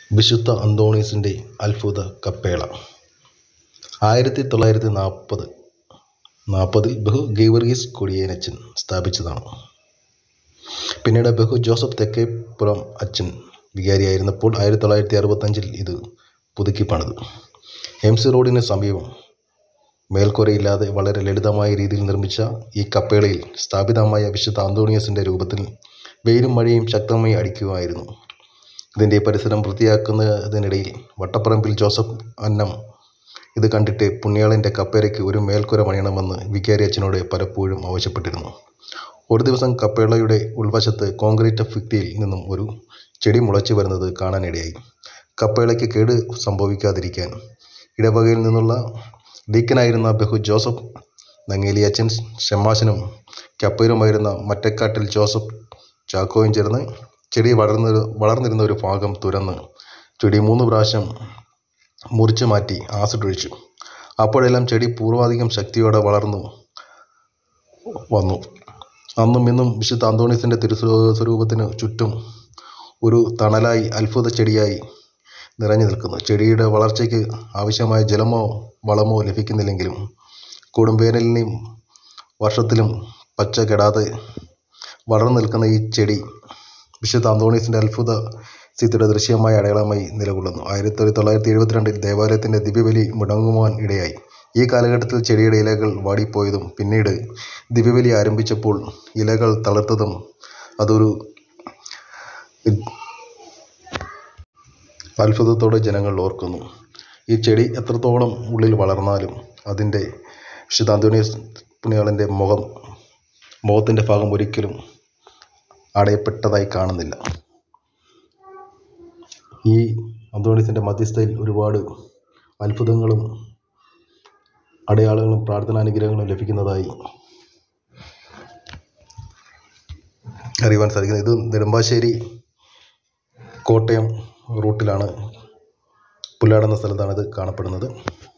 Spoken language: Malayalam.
വിശുദ്ധ അന്തോണീസിൻ്റെ അത്ഭുത കപ്പേള ആയിരത്തി തൊള്ളായിരത്തി നാൽപ്പത് നാൽപ്പതിൽ ബഹു ഗീവർഗീസ് കൊടിയേനച്ചൻ സ്ഥാപിച്ചതാണ് പിന്നീട് ബഹു ജോസഫ് തെക്കേപ്പുറം അച്ഛൻ വികാരിയായിരുന്നപ്പോൾ ആയിരത്തി തൊള്ളായിരത്തി അറുപത്തഞ്ചിൽ ഇത് പുതുക്കി പണിതു എം സി റോഡിന് സമീപം മേൽക്കൂരയില്ലാതെ വളരെ ലളിതമായ രീതിയിൽ നിർമ്മിച്ച ഈ കപ്പേളയിൽ സ്ഥാപിതമായ വിശുദ്ധ അന്തോണിയസിൻ്റെ രൂപത്തിൽ വെയിലും മഴയും ശക്തമായി അടിക്കുമായിരുന്നു ഇതിൻ്റെ പരിസരം വൃത്തിയാക്കുന്നതിനിടയിൽ വട്ടപ്പറമ്പിൽ ജോസഫ് അന്നം ഇത് കണ്ടിട്ട് പുണ്യാളൻ്റെ കപ്പേരയ്ക്ക് ഒരു മേൽക്കൂര പണിയണമെന്ന് വികാരി അച്ഛനോട് പലപ്പോഴും ആവശ്യപ്പെട്ടിരുന്നു ഒരു ദിവസം കപ്പേളയുടെ ഉൾവശത്ത് കോൺക്രീറ്റ് ഭിത്തിയിൽ നിന്നും ഒരു ചെടി മുളച്ചു വരുന്നത് കാണാനിടയായി കപ്പേളയ്ക്ക് കേട് സംഭവിക്കാതിരിക്കാൻ ഇടവകയിൽ നിന്നുള്ള ഡീക്കനായിരുന്ന ബഹു ജോസഫ് നങ്ങേലി അച്ഛൻ ഷമ്മാശനും കപ്പേരുമായിരുന്ന മറ്റക്കാട്ടിൽ ജോസഫ് ചാക്കോയും ചേർന്ന് ചെടി വളർന്ന് വളർന്നിരുന്ന ഒരു ഭാഗം തുരന്ന് ചെടി മൂന്ന് പ്രാവശ്യം മുറിച്ചു മാറ്റി ആസിഡ് ഒഴിച്ചു അപ്പോഴെല്ലാം ചെടി പൂർവാധികം ശക്തിയോടെ വളർന്നു വന്നു അന്നും ഇന്നും വിശുദ്ധ അന്തോണീസിൻ്റെ തിരുസ്വരൂപത്തിന് ചുറ്റും ഒരു തണലായി അത്ഭുത ചെടിയായി നിറഞ്ഞു നിൽക്കുന്നു ചെടിയുടെ വളർച്ചയ്ക്ക് ആവശ്യമായ ജലമോ വളമോ ലഭിക്കുന്നില്ലെങ്കിലും കൊടുംവേനലിനെയും വർഷത്തിലും പച്ച കെടാതെ വളർന്നു നിൽക്കുന്ന ഈ ചെടി വിശുദ്ധ അന്തോണീസിൻ്റെ അത്ഭുത സ്ഥിതിയുടെ ദൃശ്യമായ അടയാളമായി നിലകൊള്ളുന്നു ആയിരത്തി തൊള്ളായിരത്തി എഴുപത്തിരണ്ടിൽ ദേവാലയത്തിൻ്റെ ദിവ്യബലി മുടങ്ങുവാൻ ഇടയായി ഈ കാലഘട്ടത്തിൽ ചെടിയുടെ ഇലകൾ വാടിപ്പോയതും പിന്നീട് ദിവ്യബലി ആരംഭിച്ചപ്പോൾ ഇലകൾ തളിർത്തതും അതൊരു അത്ഭുതത്തോടെ ജനങ്ങൾ ഓർക്കുന്നു ഈ ചെടി എത്രത്തോളം ഉള്ളിൽ വളർന്നാലും അതിൻ്റെ വിശുദ്ധ അന്തോണിയസ് പുണ്യാളൻ്റെ മുഖം മുഖത്തിൻ്റെ ഭാഗം ഒരിക്കലും അടയപ്പെട്ടതായി കാണുന്നില്ല ഈ അന്തോണീസിൻ്റെ മധ്യസ്ഥയിൽ ഒരുപാട് അത്ഭുതങ്ങളും അടയാളങ്ങളും പ്രാർത്ഥനാനുഗ്രഹങ്ങളും ലഭിക്കുന്നതായി അറിയുവാൻ സാധിക്കുന്നത് ഇത് നെടുമ്പാശ്ശേരി കോട്ടയം റൂട്ടിലാണ് പുല്ലാട് എന്ന സ്ഥലത്താണ് ഇത് കാണപ്പെടുന്നത്